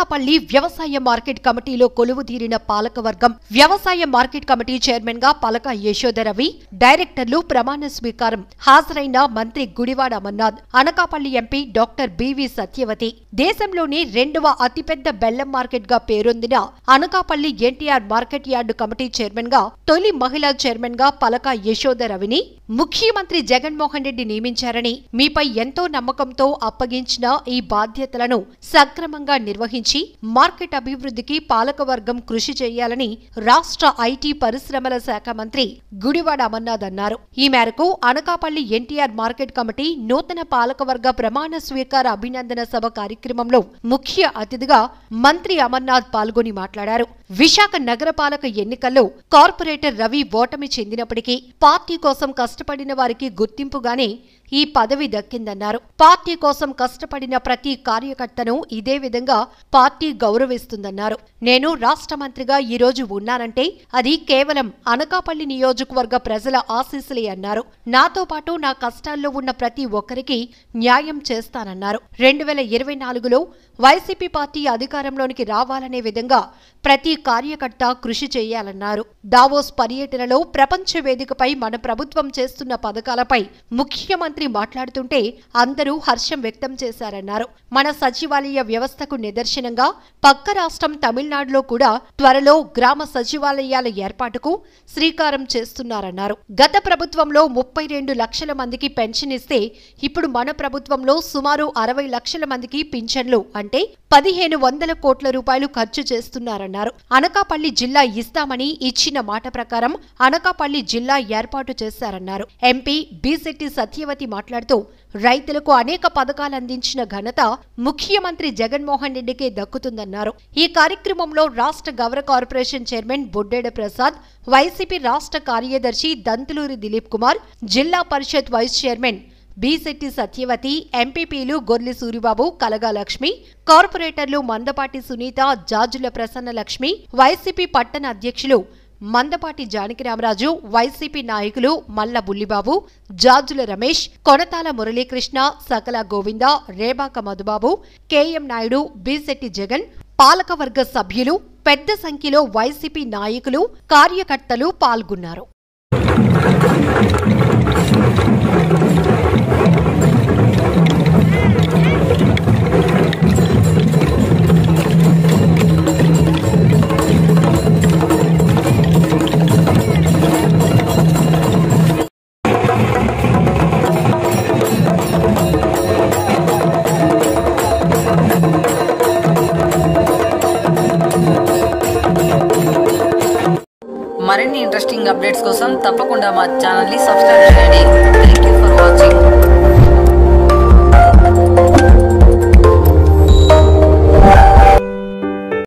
అనకాపల్లి వ్యవసాయ మార్కెట్ కమిటీలో కొలువు తీరిన పాలకవర్గం వ్యవసాయ మార్కెట్ కమిటీ చైర్మన్ గా పలక యశోధరవి డైరెక్టర్లు ప్రమాణ స్వీకారం హాజరైన మంత్రి Gudivada Amarnath Anakapalli MP doctor BV Satyavathi దేశంలోని రెండవ అతిపెద్ద బెల్లం మార్కెట్ గా పేరొందిన Anakapalli NTR market yard committee chairman గా తొలి మహిళా చైర్మన్ గా పలక యశోధరవిని ముఖ్యమంత్రి జగన్మోహన్ రెడ్డి నియమించారని మీపై ఎంతో నమ్మకంతో అప్పగించిన ఈ బాధ్యతలను సక్రమంగా నిర్వహించి మార్కెట్ అభివృద్ధికి పాలకవర్గం కృషి చేయాలని రాష్ట్ర ఐటీ పరిశ్రమల శాఖ మంత్రి గుడివాడ అమర్నాథ్ అన్నారు ఈ మేరకు అనకాపల్లి ఎన్టీఆర్ మార్కెట్ కమిటీ నూతన పాలకవర్గ ప్రమాణ స్వీకార అభినందన సభ కార్యక్రమంలో ముఖ్య అతిథిగా మంత్రి అమర్నాథ్ పాల్గొని మాట్లాడారు విశాఖ నగరపాలక ఎన్నికల్లో కార్పొరేటర్ రవి ఓటమి చెందినప్పటికీ పార్టీ కోసం కష్టపడిన వారికి గుర్తింపుగానే ఈ పదవి దక్కిందన్నారు పార్టీ కోసం కష్టపడిన ప్రతి కార్యకర్తను ఇదే విధంగా పార్టీ గౌరవిస్తుందన్నారు నేను రాష్ట్ర మంత్రిగా ఈ రోజు ఉన్నానంటే అది కేవలం అనకాపల్లి నియోజకవర్గ ప్రజల ఆశీస్సులే అన్నారు నాతో పాటు నా కష్టాల్లో ఉన్న ప్రతి ఒక్కరికి న్యాయం చేస్తానన్నారు రెండు వేల ఇరవై నాలుగులో వైసీపీ పార్టీ అధికారంలోనికి రావాలనే విధంగా ప్రతి కార్యకర్త కృషి చేయాలన్నారు దావోస్ పర్యటనలో ప్రపంచ వేదికపై మన ప్రభుత్వం చేస్తున్న పథకాలపై ముఖ్యమంత్రి మాట్లాడుతుంటే అందరూ హర్షం వ్యక్తం చేశారన్నారు మన సచివాలయ వ్యవస్థకు నిదర్శనంగా పక్క రాష్ట్రం తమిళనాడులో కూడా త్వరలో గ్రామ సచివాలయాల ఏర్పాటుకు శ్రీకారం చేస్తున్నారన్నారు గత ప్రభుత్వంలో ముప్పై రెండు లక్షల మందికి పెన్షన్ ఇస్తే ఇప్పుడు మన ప్రభుత్వంలో సుమారు అరవై లక్షల మందికి పింఛన్లు అంటే పదిహేను వందల కోట్ల రూపాయలు ఖర్చు చేస్తున్నారన్నారు అనకాపల్లి జిల్లా ఇస్తామని ఇచ్చిన మాట ప్రకారం అనకాపల్లి జిల్లా ఏర్పాటు చేశారన్నారు ఎంపీ బీసెట్టి సత్యవతి మాట్లాడుతూ రైతులకు అనేక పథకాలు అందించిన ఘనత ముఖ్యమంత్రి జగన్మోహన్ రెడ్డికే దక్కుతుందన్నారు ఈ కార్యక్రమంలో రాష్ట్ర గౌరవ corporation chairman Boddeda Prasad YCP రాష్ట్ర కార్యదర్శి దంతులూరి దిలీప్ కుమార్ జిల్లా పరిషత్ వైస్ చైర్మన్ బీశెట్టి సత్యవతి ఎంపీపీలు గొర్లి సూరిబాబు కలగా లక్ష్మి కార్పొరేటర్లు మందపాటి సునీత జాజుల ప్రసన్న లక్ష్మి వైసీపీ పట్టణ అధ్యక్షులు మందపాటి జానకిరామరాజు వైసీపీ నాయకులు మల్ల బుల్లిబాబు జాజుల రమేష్ కొనతాల మురళీకృష్ణ సకల గోవింద రేబాక మధుబాబు కెఎం నాయుడు బీశెట్టి జగన్ పాలకవర్గ సభ్యులు పెద్ద సంఖ్యలో వైసీపీ నాయకులు కార్యకర్తలు పాల్గొన్నారు మరిన్ని ఇంట్రెస్టింగ్ అప్డేట్స్ కోసం తప్పకుండా మా ఛానల్ని సబ్స్క్రైబ్ చేయండి